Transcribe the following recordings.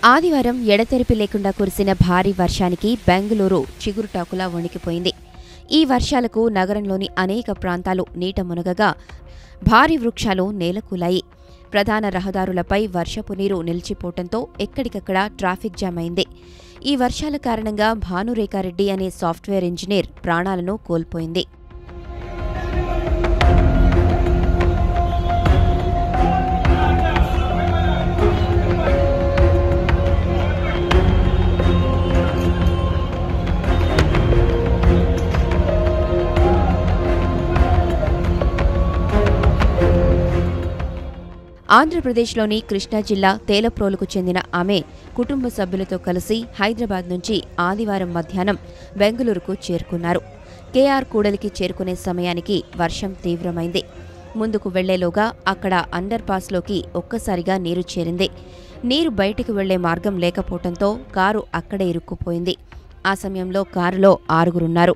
ఆదివారం ఎడతెరిపి లేకుండా కురిసిన భారీ వర్షానికి బెంగళూరు చిగురుటాకులా వణికిపోయింది ఈ వర్షాలకు నగరంలోని అనేక ప్రాంతాలు నీట మునగగా భారీ వృక్షాలు నేలకూలాయి ప్రధాన రహదారులపై వర్షపు నీరు నిలిచిపోవడంతో ఎక్కడికక్కడ ట్రాఫిక్ జామ్ అయింది ఈ వర్షాల కారణంగా భానురేఖారెడ్డి అనే సాఫ్ట్వేర్ ఇంజనీర్ ప్రాణాలను కోల్పోయింది ఆంధ్రప్రదేశ్లోని కృష్ణా జిల్లా తేలప్రోలుకు చెందిన ఆమె కుటుంబ సభ్యులతో కలిసి హైదరాబాద్ నుంచి ఆదివారం మధ్యాహ్నం బెంగళూరుకు చేరుకున్నారు కేఆర్ కూడలికి చేరుకునే సమయానికి వర్షం తీవ్రమైంది ముందుకు వెళ్లేలోగా అక్కడ అండర్ పాస్లోకి ఒక్కసారిగా నీరు చేరింది నీరు బయటికి వెళ్లే మార్గం లేకపోవడంతో కారు అక్కడే ఇరుక్కుపోయింది ఆ సమయంలో కారులో ఆరుగురున్నారు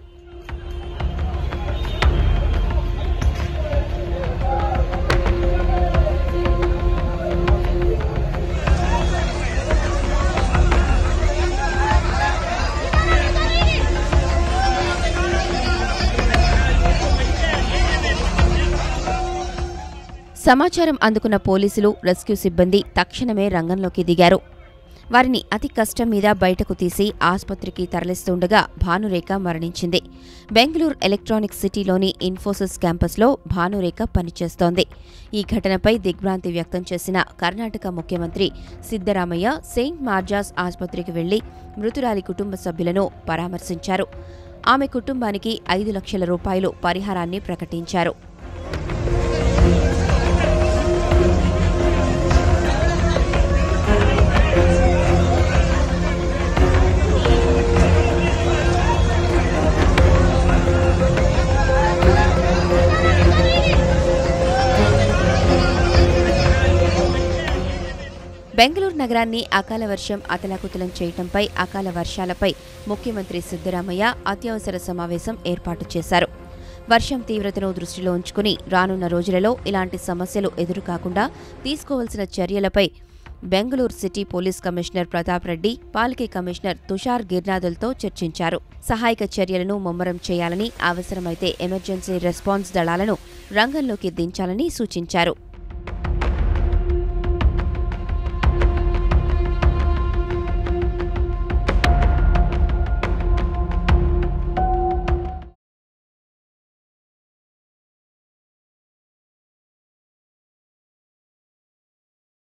సమాచారం అందుకున్న పోలీసులు రెస్క్యూ సిబ్బంది తక్షణమే రంగంలోకి దిగారు వారిని అతి కష్టం మీద బయటకు తీసి ఆసుపత్రికి తరలిస్తుండగా భానురేఖ మరణించింది బెంగళూరు ఎలక్ట్రానిక్ సిటీలోని ఇన్ఫోసిస్ క్యాంపస్లో భానురేఖ పనిచేస్తోంది ఈ ఘటనపై దిగ్భ్రాంతి వ్యక్తం చేసిన కర్ణాటక ముఖ్యమంత్రి సిద్దరామయ్య సెయింట్ మార్జాస్ ఆసుపత్రికి వెళ్లి మృతురాలి కుటుంబ సభ్యులను పరామర్శించారు ఆమె కుటుంబానికి ఐదు లక్షల రూపాయలు పరిహారాన్ని ప్రకటించారు బెంగళూరు నగరాన్ని అకాల వర్షం అతలాకుతలం చేయటంపై అకాల వర్షాలపై ముఖ్యమంత్రి సిద్దరామయ్య అత్యవసర సమావేశం ఏర్పాటు చేశారు వర్షం తీవ్రతను దృష్టిలో ఉంచుకుని రానున్న రోజులలో ఇలాంటి సమస్యలు ఎదురుకాకుండా తీసుకోవాల్సిన చర్యలపై Bengaluru city police commissioner Pratap Reddy Palike commissioner Tushar గిర్నాదులతో చర్చించారు సహాయక చర్యలను ముమ్మరం చేయాలని అవసరమైతే ఎమర్జెన్సీ రెస్పాన్స్ దళాలను రంగంలోకి దించాలని సూచించారు